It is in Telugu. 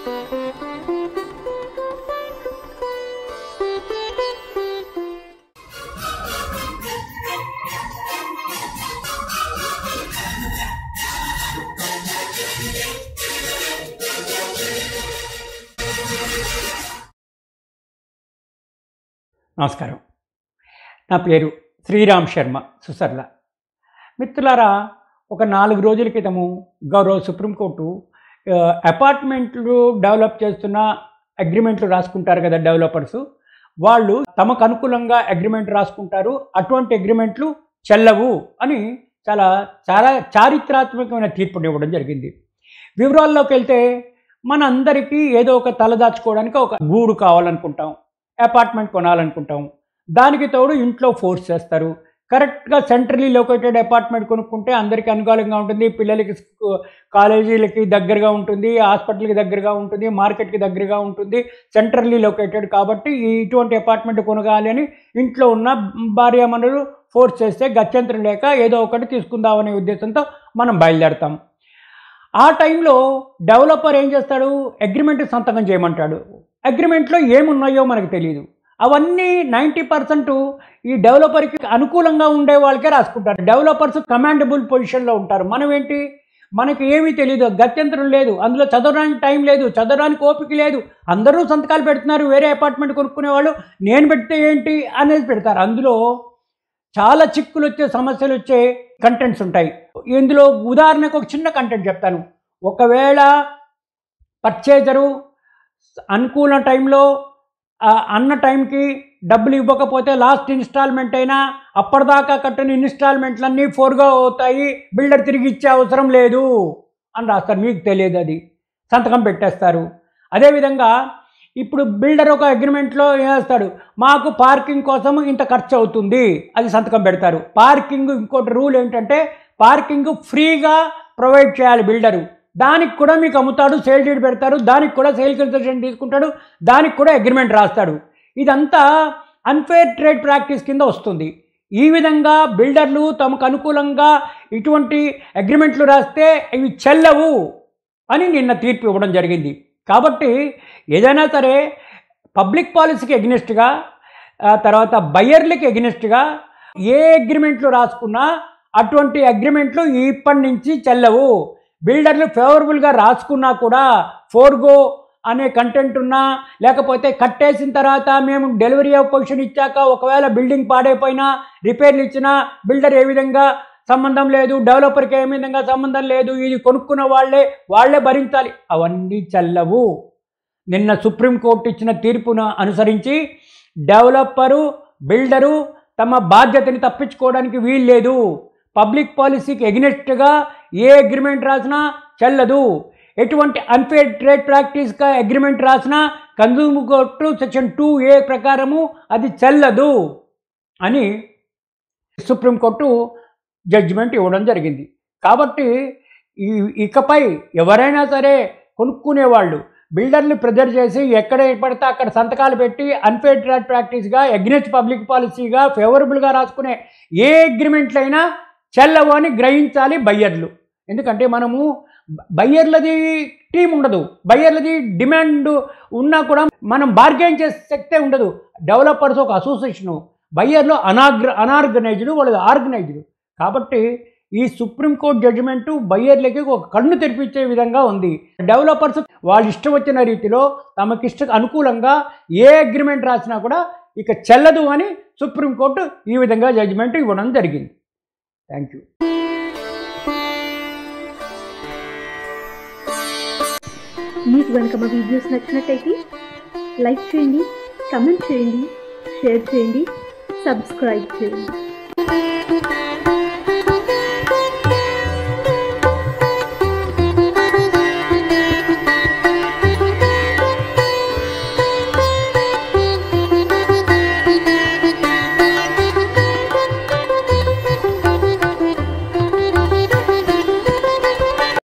నమస్కారం నా పేరు శ్రీరామ్ శర్మ సుసర్ల మిత్రులారా ఒక నాలుగు రోజుల క్రితము గౌరవ సుప్రీంకోర్టు ఆ, అపార్ట్మెంట్లు డెవలప్ చేస్తున్న అగ్రిమెంట్లు రాసుకుంటారు కదా డెవలపర్స్ వాళ్ళు తమకు అనుకూలంగా అగ్రిమెంట్ రాసుకుంటారు అటువంటి అగ్రిమెంట్లు చెల్లవు అని చాలా చాలా చారిత్రాత్మకమైన తీర్పుని ఇవ్వడం జరిగింది వివరాల్లోకి వెళ్తే మన అందరికీ ఏదో ఒక తలదాచుకోవడానికి ఒక గూడు కావాలనుకుంటాం అపార్ట్మెంట్ కొనాలనుకుంటాం దానికి తోడు ఇంట్లో ఫోర్స్ చేస్తారు కరెక్ట్గా సెంట్రలీ లొకేటెడ్ అపార్ట్మెంట్ కొనుక్కుంటే అందరికీ అనుకూలంగా ఉంటుంది పిల్లలకి స్కూ- కాలేజీలకి దగ్గరగా ఉంటుంది హాస్పిటల్కి దగ్గరగా ఉంటుంది మార్కెట్కి దగ్గరగా ఉంటుంది సెంట్రల్లీ లొకేటెడ్ కాబట్టి ఈ ఇటువంటి అపార్ట్మెంట్ కొనగాలి అని ఇంట్లో ఉన్న భార్యామణులు ఫోర్స్ చేస్తే గత్యంతరం లేక ఏదో ఒకటి తీసుకుందామనే ఉద్దేశంతో మనం బయలుదేరతాం ఆ టైంలో డెవలపర్ ఏం చేస్తాడు అగ్రిమెంట్ సంతకం చేయమంటాడు అగ్రిమెంట్లో ఏమున్నాయో మనకు తెలియదు అవన్నీ నైంటీ పర్సెంట్ ఈ డెవలపర్కి అనుకూలంగా ఉండే వాళ్ళకే రాసుకుంటారు డెవలపర్స్ కమాండబుల్ పొజిషన్లో ఉంటారు మనం ఏంటి మనకి ఏమీ తెలియదు గత్యంతరం లేదు అందులో చదవడానికి టైం లేదు చదవడానికి ఓపిక లేదు అందరూ సంతకాలు పెడుతున్నారు వేరే అపార్ట్మెంట్ కొనుక్కునే వాళ్ళు నేను పెడితే ఏంటి అనేది పెడతారు అందులో చాలా చిక్కులు వచ్చే సమస్యలు వచ్చే కంటెంట్స్ ఉంటాయి ఇందులో ఉదాహరణకు ఒక చిన్న కంటెంట్ చెప్తాను ఒకవేళ పర్చేజరు అనుకూల టైంలో ఆ, అన్న టైంకి డబ్బులు ఇవ్వకపోతే లాస్ట్ ఇన్స్టాల్మెంట్ అయినా అప్పటిదాకా కట్టిన ఇన్స్టాల్మెంట్లన్నీ ఫోర్గా అవుతాయి బిల్డర్ తిరిగి ఇచ్చే అవసరం లేదు అని రాస్తారు మీకు తెలియదు అది సంతకం పెట్టేస్తారు అదేవిధంగా ఇప్పుడు బిల్డర్ ఒక అగ్రిమెంట్లో వేస్తాడు మాకు పార్కింగ్ కోసం ఇంత ఖర్చు అవుతుంది అది సంతకం పెడతారు పార్కింగ్ ఇంకోటి రూల్ ఏంటంటే పార్కింగ్ ఫ్రీగా ప్రొవైడ్ చేయాలి బిల్డరు దానికి కూడా మీకు అమ్ముతాడు సేల్ డీడ్ పెడతారు దానికి కూడా సేల్ కన్సల్టేషన్ తీసుకుంటాడు దానికి కూడా అగ్రిమెంట్ రాస్తాడు ఇదంతా అన్ఫేర్ ట్రేడ్ ప్రాక్టీస్ కింద వస్తుంది ఈ విధంగా బిల్డర్లు తమకు అనుకూలంగా ఇటువంటి అగ్రిమెంట్లు రాస్తే ఇవి చెల్లవు అని నిన్న తీర్పు ఇవ్వడం జరిగింది కాబట్టి ఏదైనా సరే పబ్లిక్ పాలసీకి ఎగ్నెస్ట్గా తర్వాత బయ్యర్లకి ఎగ్నెస్ట్గా ఏ అగ్రిమెంట్లు రాసుకున్నా అటువంటి అగ్రిమెంట్లు ఇప్పటి నుంచి చెల్లవు బిల్డర్లు ఫేవరబుల్గా రాసుకున్నా కూడా ఫోర్గో అనే కంటెంట్ ఉన్నా లేకపోతే కట్టేసిన తర్వాత మేము డెలివరీ ఆఫ్ పొజిషన్ ఇచ్చాక ఒకవేళ బిల్డింగ్ పాడైపోయినా రిపేర్లు ఇచ్చినా బిల్డర్ ఏ విధంగా సంబంధం లేదు డెవలపర్కి ఏ విధంగా సంబంధం లేదు ఇది కొనుక్కున్న వాళ్ళే వాళ్ళే భరించాలి అవన్నీ చెల్లవు నిన్న సుప్రీంకోర్టు ఇచ్చిన తీర్పును అనుసరించి డెవలపరు బిల్డరు తమ బాధ్యతని తప్పించుకోవడానికి వీల్లేదు పబ్లిక్ పాలసీకి ఎగ్నెస్ట్గా ఏ అగ్రిమెంట్ రాసినా చెల్లదు ఎటువంటి అన్ఫేర్ ట్రేడ్ ప్రాక్టీస్గా అగ్రిమెంట్ రాసినా consumer court section two A ప్రకారము అది చెల్లదు అని సుప్రీంకోర్టు జడ్జిమెంట్ ఇవ్వడం జరిగింది కాబట్టి ఈ ఇకపై ఎవరైనా సరే కొనుక్కునేవాళ్ళు బిల్డర్లు ప్రెజర్ చేసి ఎక్కడ పడితే అక్కడ సంతకాలు పెట్టి అన్ఫేర్ ట్రేడ్ ప్రాక్టీస్గా అగ్నెస్ట్ పబ్లిక్ పాలసీగా ఫేవరబుల్గా రాసుకునే ఏ అగ్రిమెంట్లైనా చెల్లవు అని గ్రహించాలి బయ్యర్లు ఎందుకంటే మనము బయ్యర్లది టీం ఉండదు బయ్యర్లది డిమాండ్ ఉన్నా కూడా మనం బార్గెన్ చేసే శక్తే ఉండదు డెవలపర్స్ ఒక అసోసియేషను బయ్యర్లో అనాగ్ర అనార్గనైజ్డ్ వాళ్ళది ఆర్గనైజ్డ్ కాబట్టి ఈ సుప్రీంకోర్టు జడ్జిమెంటు బయ్యర్లకి ఒక కన్ను తెరిపించే విధంగా ఉంది డెవలపర్స్ వాళ్ళు ఇష్టం వచ్చిన రీతిలో తమకిష్ట అనుకూలంగా ఏ అగ్రిమెంట్ రాసినా కూడా ఇక చెల్లదు అని సుప్రీంకోర్టు ఈ విధంగా జడ్జిమెంట్ ఇవ్వడం జరిగింది థ్యాంక్ యూ మీకు కనుక మా వీడియోస్ నచ్చినట్టయితే లైక్ చేయండి కమెంట్ చేయండి షేర్ చేయండి సబ్స్క్రైబ్ చేయండి